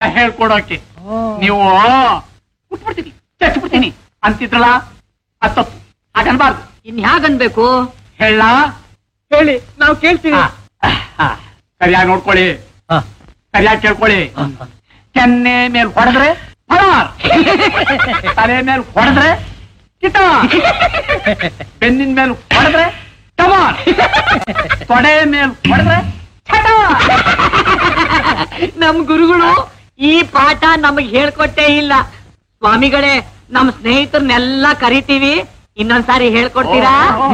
ಹೇಳ್ಕೊಡೋಕೆ ನೀವು ಬಿಟ್ಬಿಡ್ತೀನಿ ಚಚ್ಬಿಡ್ತೀನಿ ಅಂತಿದ್ರಲ್ಲ ಅದ್ ತಪ್ಪು ಹಾಗನ್ಬಾರ್ದು ಇನ್ ಹ್ಯಾಗನ್ಬೇಕು ಹೇಳ ಹೇಳಿ ನಾವು ಕೇಳ್ತೀವಿ ಸರಿಯಾಗಿ ನೋಡ್ಕೊಳ್ಳಿ ಹಾ. ಸರಿಯಾಗಿ ಕೇಳ್ಕೊಳ್ಳಿ ಕೆನ್ನೆ ಮೇಲ್ ಹೊಡೆದ್ರೆ ಪಲಾರ್ ತಲೆ ಮೇಲ್ ಹೊಡೆದ್ರೆ ಕಿಟಾರ್ ಬೆನ್ನಿನ ಮೇಲ್ ಹೊಡೆದ್ರೆ ಟಮಾರ್ ತೊಡೆ ಮೇಲ್ ಹೊಡೆದ್ರೆ ಛಟಾರ್ ನಮ್ ಗುರುಗಳು ಈ ಪಾಠ ನಮಗ್ ಹೇಳ್ಕೊಟ್ಟೇ ಇಲ್ಲ ಸ್ವಾಮಿಗಳೇ ನಮ್ ಸ್ನೇಹಿತರನ್ನೆಲ್ಲ ಕರಿತೀವಿ ಇನ್ನೊಂದ್ಸಾರಿ ಹೇಳ್ಕೊಡ್ತೀರಾ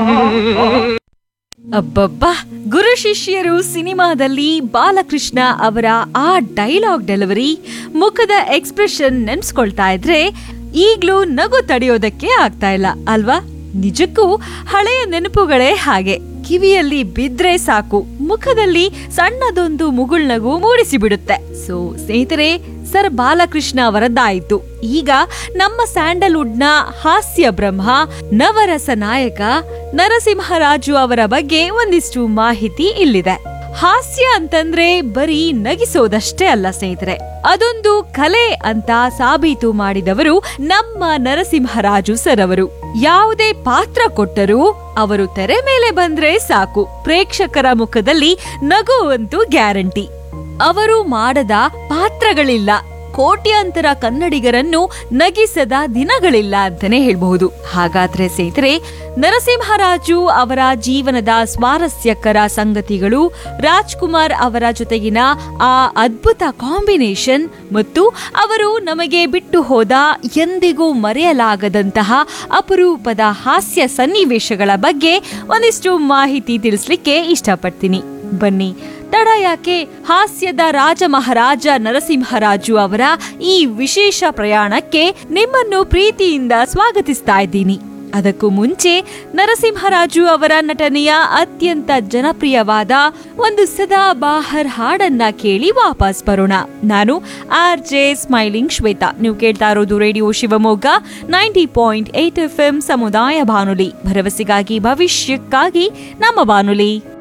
ಅಬ್ಬಬ್ಬಾ ಗುರು ಶಿಷ್ಯರು ಸಿನಿಮಾದಲ್ಲಿ ಬಾಲಕೃಷ್ಣ ಅವರ ಆ ಡೈಲಾಗ್ ಡೆಲಿವರಿ ಮುಖದ ಎಕ್ಸ್ಪ್ರೆಷನ್ ನೆನ್ಸ್ಕೊಳ್ತಾ ಇದ್ರೆ ಈಗ್ಲೂ ನಗು ತಡೆಯೋದಕ್ಕೆ ಆಗ್ತಾ ಇಲ್ಲ ಅಲ್ವಾ ನಿಜಕ್ಕೂ ಹಳೆಯ ನೆನಪುಗಳೇ ಹಾಗೆ ಕಿವಿಯಲ್ಲಿ ಬಿದ್ರೆ ಸಾಕು ಮುಖದಲ್ಲಿ ಸಣ್ಣದೊಂದು ಮುಗುಳ್ನಗು ಮೂಡಿಸಿಬಿಡುತ್ತೆ ಸೊ ಸ್ನೇಹಿತರೆ ಸರ್ ಬಾಲಕೃಷ್ಣ ಅವರದ್ದಾಯಿತು ಈಗ ನಮ್ಮ ಸ್ಯಾಂಡಲ್ವುಡ್ನ ಹಾಸ್ಯ ಬ್ರಹ್ಮ ನವರಸ ನಾಯಕ ನರಸಿಂಹರಾಜು ಅವರ ಬಗ್ಗೆ ಒಂದಿಷ್ಟು ಮಾಹಿತಿ ಇಲ್ಲಿದೆ ಹಾಸ್ಯ ಅಂತಂದ್ರೆ ಬರೀ ನಗಿಸೋದಷ್ಟೇ ಅಲ್ಲ ಸ್ನೇಹಿತರೆ ಅದೊಂದು ಕಲೆ ಅಂತ ಸಾಬೀತು ಮಾಡಿದವರು ನಮ್ಮ ನರಸಿಂಹರಾಜು ಸರ್ ಅವರು ಯಾವುದೇ ಪಾತ್ರ ಕೊಟ್ಟರೂ ಅವರು ತೆರೆ ಮೇಲೆ ಬಂದ್ರೆ ಸಾಕು ಪ್ರೇಕ್ಷಕರ ಮುಖದಲ್ಲಿ ನಗು ಅಂತೂ ಗ್ಯಾರಂಟಿ ಅವರು ಮಾಡದ ಪಾತ್ರಗಳಿಲ್ಲ ಕೋಟ್ಯಾಂತರ ಕನ್ನಡಿಗರನ್ನು ನಗಿಸದ ದಿನಗಳಿಲ್ಲ ಅಂತಾನೆ ಹೇಳ್ಬಹುದು ಹಾಗಾದ್ರೆ ಸ್ನೇಹಿತರೆ ನರಸಿಂಹರಾಜು ಅವರ ಜೀವನದ ಸ್ವಾರಸ್ಯಕರ ಸಂಗತಿಗಳು ರಾಜ್ಕುಮಾರ್ ಅವರ ಜೊತೆಗಿನ ಆ ಅದ್ಭುತ ಕಾಂಬಿನೇಷನ್ ಮತ್ತು ಅವರು ನಮಗೆ ಬಿಟ್ಟು ಹೋದ ಎಂದಿಗೂ ಮರೆಯಲಾಗದಂತಹ ಅಪರೂಪದ ಹಾಸ್ಯ ಸನ್ನಿವೇಶಗಳ ಬಗ್ಗೆ ಒಂದಿಷ್ಟು ಮಾಹಿತಿ ತಿಳಿಸ್ಲಿಕ್ಕೆ ಇಷ್ಟಪಡ್ತೀನಿ ಬನ್ನಿ ತಡ ಯಾಕೆ ಹಾಸ್ಯದ ರಾಜ ಮಹಾರಾಜ ನರಸಿಂಹರಾಜು ಅವರ ಈ ವಿಶೇಷ ಪ್ರಯಾಣಕ್ಕೆ ನಿಮ್ಮನ್ನು ಪ್ರೀತಿಯಿಂದ ಸ್ವಾಗತಿಸ್ತಾ ಇದ್ದೀನಿ ಅದಕ್ಕೂ ಮುಂಚೆ ನರಸಿಂಹರಾಜು ಅವರ ನಟನೆಯ ಅತ್ಯಂತ ಜನಪ್ರಿಯವಾದ ಒಂದು ಸದಾ ಬಾಹರ್ ಹಾಡನ್ನ ಕೇಳಿ ವಾಪಸ್ ಬರೋಣ ನಾನು ಆರ್ ಜೆ ಸ್ಮೈಲಿಂಗ್ ಶ್ವೇತಾ ನೀವು ಕೇಳ್ತಾ ಇರೋದು radio Shivamogga ninety point eight F M ಸಮುದಾಯ ಬಾನುಲಿ ಭರವಸೆಗಾಗಿ ಭವಿಷ್ಯಕ್ಕಾಗಿ ನಮ್ಮ ಬಾನುಲಿ